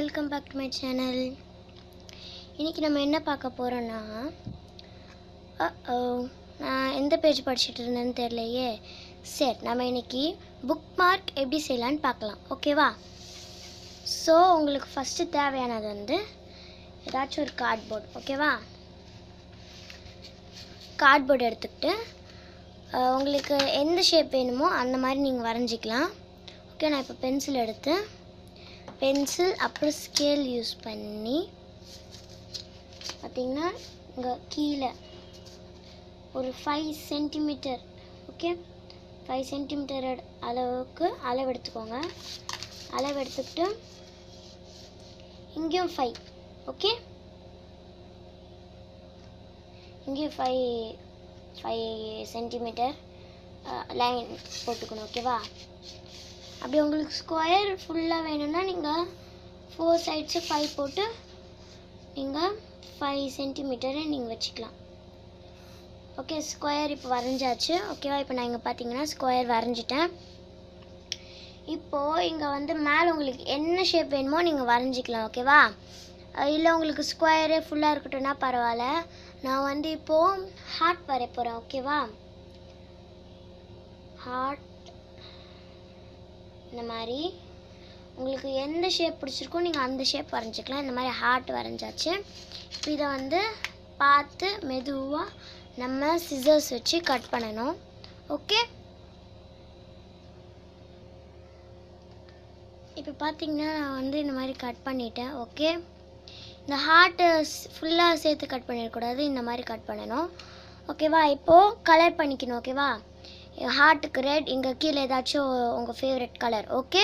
welcome back to my channel இன்றைக்கி நம்ம என்ன பார்க்க போகிறோன்னா நான் எந்த பேஜ் படிச்சுட்டு இருந்தேன்னு தெரியலையே சரி நம்ம இன்னைக்கு புக் மார்க் எப்படி செய்யலான்னு பார்க்கலாம் ஓகேவா ஸோ உங்களுக்கு ஃபஸ்ட்டு தேவையானது வந்து ஏதாச்சும் ஒரு கார்ட்போர்ட் ஓகேவா கார்ட்போர்டு எடுத்துக்கிட்டு அஹ், உங்களுக்கு எந்த ஷேப் வேணுமோ அந்த மாதிரி நீங்கள் வரைஞ்சிக்கலாம் ஓகே நான் இப்போ பென்சில் எடுத்து பென்சில் அப்புறம் ஸ்கேல் யூஸ் பண்ணி பார்த்தீங்கன்னா இங்கே கீழே ஒரு five centimetre okay five centimetre அளவுக்கு அளவு எடுத்துக்கோங்க அளவு எடுத்துக்கிட்டு இங்கேயும் ஃபைவ் ஓகே இங்கேயும் ஃபைவ் ஃபைவ் சென்டிமீட்டர் லைன் போட்டுக்கணும் ஓகேவா அப்படி உங்களுக்கு ஸ்கொயர் ஃபுல்லாக வேணும்னா நீங்கள் ஃபோர் சைட்ஸு ஃபைவ் போட்டு நீங்கள் ஃபைவ் சென்டிமீட்டரை நீங்கள் வச்சுக்கலாம் ஓகே ஸ்கொயர் இப்போ வரைஞ்சாச்சு ஓகேவா இப்போ நான் இங்கே பார்த்தீங்கன்னா ஸ்கொயர் வரைஞ்சிட்டேன் இப்போது இங்கே வந்து மேலே உங்களுக்கு என்ன ஷேப் வேணுமோ நீங்கள் வரைஞ்சிக்கலாம் ஓகேவா இல்லை உங்களுக்கு ஸ்கொயரே ஃபுல்லாக இருக்கட்டும்னா பரவாயில்ல நான் வந்து இப்போது ஹார்ட் வரைய போகிறேன் ஓகேவா ஹார்ட் இந்த மாதிரி உங்களுக்கு எந்த ஷேப் பிடிச்சிருக்கோ நீங்கள் அந்த ஷேப் வரைஞ்சிக்கலாம் இந்த மாதிரி ஹார்ட் வரைஞ்சாச்சு இப்போ இதை வந்து பார்த்து மெதுவாக நம்ம சிசர்ஸ் வச்சு கட் பண்ணணும் ஓகே இப்போ பார்த்தீங்கன்னா நான் வந்து இந்த மாதிரி கட் பண்ணிட்டேன் ஓகே இந்த ஹார்ட்டை ஃபுல்லாக சேர்த்து கட் பண்ணிடக்கூடாது இந்த மாதிரி கட் பண்ணணும் ஓகேவா இப்போது கலர் பண்ணிக்கணும் ஓகேவா ஹார்ட்டுக்கு ரெட் இங்கே கீழே ஏதாச்சும் உங்கள் ஃபேவரட் கலர் ஓகே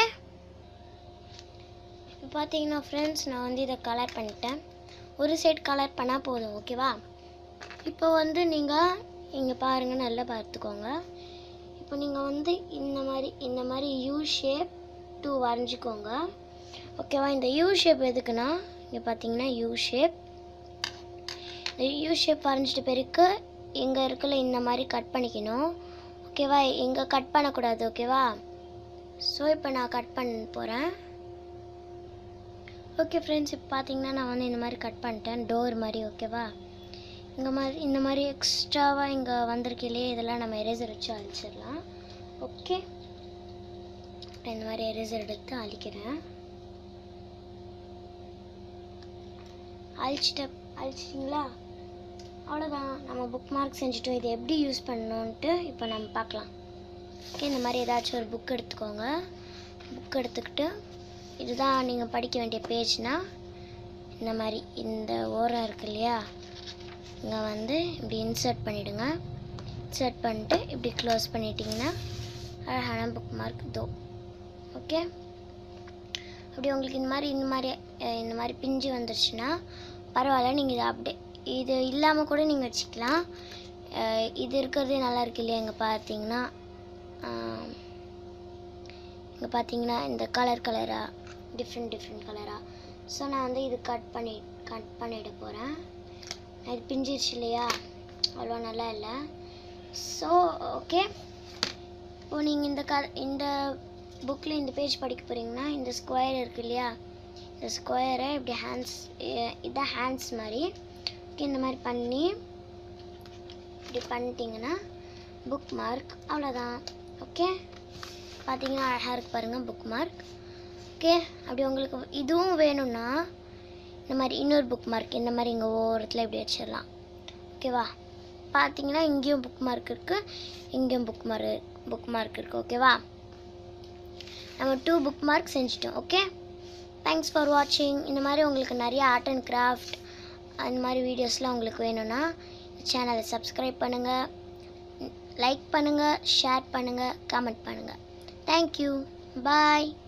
இப்போ பார்த்தீங்கன்னா ஃப்ரெண்ட்ஸ் நான் வந்து இதை கலர் பண்ணிட்டேன் ஒரு சைடு கலர் பண்ணால் போதும் ஓகேவா இப்போ வந்து நீங்கள் இங்கே பாருங்கள் நல்லா பார்த்துக்கோங்க இப்போ நீங்கள் வந்து இந்த மாதிரி இந்த மாதிரி யூ ஷேப் டூ வரைஞ்சிக்கோங்க ஓகேவா இந்த யூ ஷேப் எதுக்குன்னா இங்கே பார்த்தீங்கன்னா யூ ஷேப் இந்த யூ ஷேப் வரைஞ்சிட்ட பிறகு இங்கே இருக்கல இந்த மாதிரி கட் பண்ணிக்கணும் ஓகேவா இங்கே கட் பண்ணக்கூடாது ஓகேவா ஸோ இப்போ நான் கட் பண்ண போகிறேன் ஓகே ஃப்ரெண்ட்ஸ் இப்போ பார்த்தீங்கன்னா நான் வந்து இந்த மாதிரி கட் பண்ணிட்டேன் டோர் மாதிரி ஓகேவா இங்கே மாதிரி இந்த மாதிரி எக்ஸ்ட்ராவாக இங்கே வந்திருக்கு இல்லையே இதெல்லாம் நம்ம எரேசர் வச்சு அழிச்சிடலாம் ஓகே இந்த மாதிரி எரேசர் எடுத்து அழிக்கிறேன் அழிச்சிட்ட அழிச்சிட்டிங்களா அவ்வளோதான் நம்ம புக் மார்க் செஞ்சுட்டோம் இதை எப்படி யூஸ் பண்ணணுன்ட்டு இப்போ நம்ம பார்க்கலாம் ஓகே இந்த மாதிரி ஏதாச்சும் ஒரு புக் எடுத்துக்கோங்க புக் எடுத்துக்கிட்டு இதுதான் நீங்கள் படிக்க வேண்டிய பேஜ்னா இந்த மாதிரி இந்த ஓரம் இருக்கு இல்லையா இங்கே வந்து இப்படி இன்சர்ட் பண்ணிவிடுங்க இன்சர்ட் பண்ணிட்டு இப்படி க்ளோஸ் பண்ணிட்டீங்கன்னா அழகான புக் மார்க் தோ ஓகே அப்படி உங்களுக்கு இந்த மாதிரி இந்த மாதிரி அஹ், இந்த மாதிரி பிஞ்சு வந்துருச்சுன்னா பரவாயில்ல நீங்கள் இதை அப்படியே இது இல்லாமல் கூட நீங்கள் வச்சுக்கலாம் அஹ், இது இருக்கிறதே நல்லா இருக்கு இல்லையா இங்கே பார்த்தீங்கன்னா இங்கே பார்த்தீங்கன்னா இந்த கலர் கலராக டிஃப்ரெண்ட் டிஃப்ரெண்ட் கலராக ஸோ நான் வந்து இது கட் பண்ணி கட் பண்ணிட போகிறேன் இது பிஞ்சிருச்சு இல்லையா அவ்வளோ நல்லா இல்லை ஸோ ஓகே இப்போ நீங்கள் இந்த க இந்த புக்கில் இந்த பேஜ் படிக்க போகிறீங்கன்னா இந்த ஸ்கொயர் இருக்கு இல்லையா இந்த ஸ்கொயரை இப்படி ஹேண்ட்ஸ் இதான் ஹேண்ட்ஸ் மாதிரி ஓகே இந்த மாதிரி பண்ணி இப்படி பண்ணிட்டீங்கன்னா புக் மார்க் அவ்வளோதான் ஓகே பார்த்தீங்கன்னா அழகாக இருக்கு பாருங்கள் புக் மார்க் ஓகே அப்படி உங்களுக்கு இதுவும் வேணும்னா இந்த மாதிரி இன்னொரு புக் மார்க் இந்த மாதிரி இங்கே ஓரத்தில் இப்படி வச்சிடலாம் ஓகேவா பார்த்தீங்கன்னா இங்கேயும் புக் மார்க் இருக்குது இங்கேயும் புக் மார்க் புக் மார்க் இருக்குது ஓகேவா நம்ம டூ புக் மார்க் செஞ்சிட்டோம் ஓகே தேங்க்ஸ் ஃபார் வாட்சிங் இந்த மாதிரி உங்களுக்கு நிறைய ஆர்ட் அண்ட் கிராஃப்ட் அந்த மாதிரி வீடியோஸ்லாம் உங்களுக்கு வேணும்னா சேனலை சப்ஸ்கிரைப் பண்ணுங்கள் லைக் பண்ணுங்கள் ஷேர் பண்ணுங்கள் கமெண்ட் பண்ணுங்கள் தேங்க்யூ பாய்